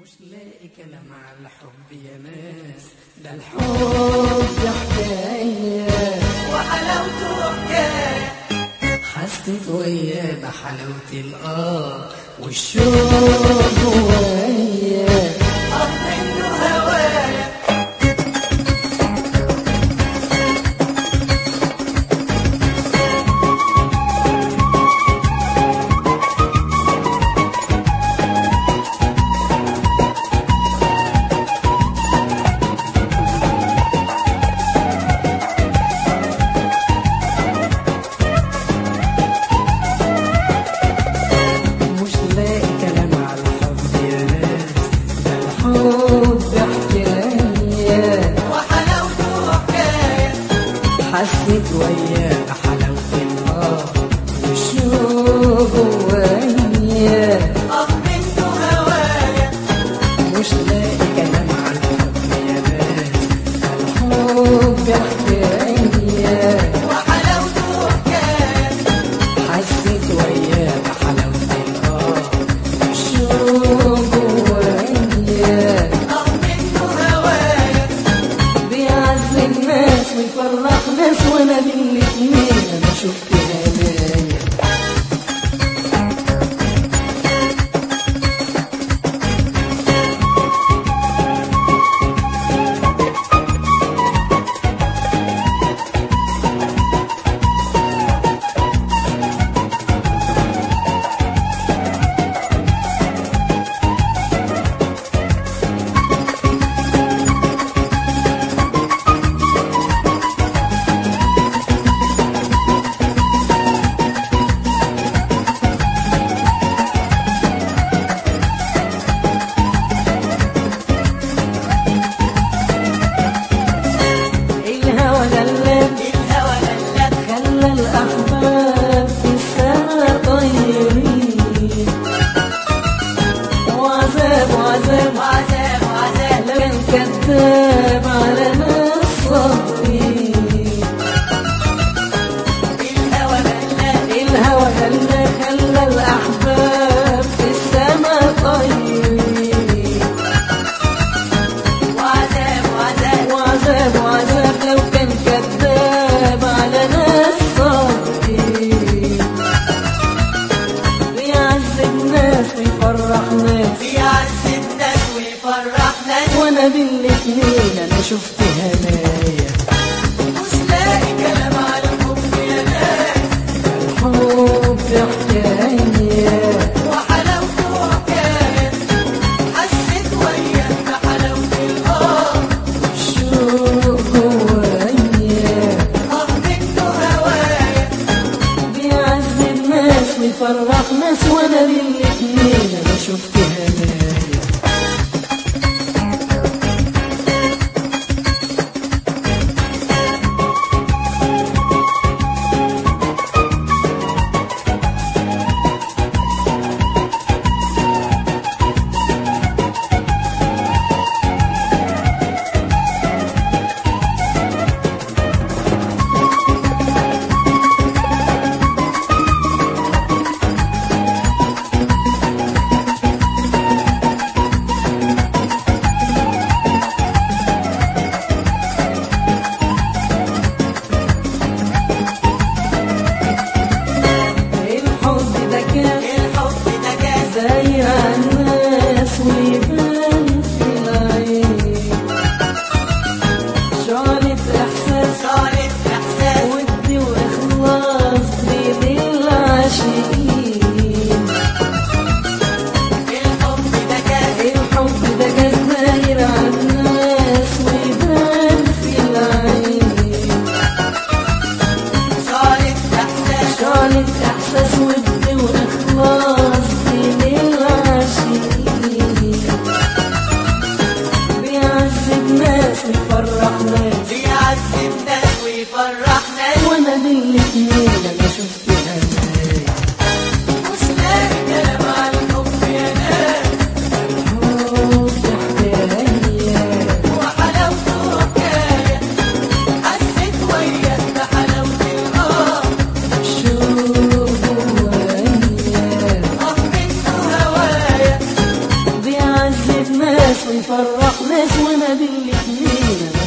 مش لاقي كلام على الحب يا ناس ده الحب حكاية وحلاوته حكاية حسيت وياه بحلاوة الآه والشوق جوايا طب منه هوايا مش لاقي كلام على الحب يا ناس ده الحب حكاية وحلاوته حكاية حسيت وياه بحلاوة الآه والشوق جوايا طب منه هوايا مش لاقي كلام على الحب يا ناس ده الحب حكاية وحلاوته حكاية حسيت وياه بحلاوة الآه والشوق جوايا طب منه هوايا بيعز الناس ويفرح ناس وانا بين الاتنين انا شفت هدايا الهوى غلاب الهوى للب خلى الاحباب في السما طيرين وعذاب وعذاب وعذاب وعذاب لو كان كذاب على ناس صابرين الهوى للب الهوى خلى خلى الأحباب في السما طيرين وعذاب وعذاب وعذاب وعذاب لو كان كذاب على ناس صابرين بيعذب ناس ويفرح ناس بيعز الناس ويفرح ناس وانا بالاتنين انا شفت هنايا مش لاقي كلام على الحب يا ناس الحب حكايه وحلاوته حكاية حسيت وياك بحلاوة الآه الشوق جوايا طب منه هوايا بيعذب ناس ويفرح ناس وانا بالاتنين انا شفت هنايا ويفرق ناس وما بين الاتنين انا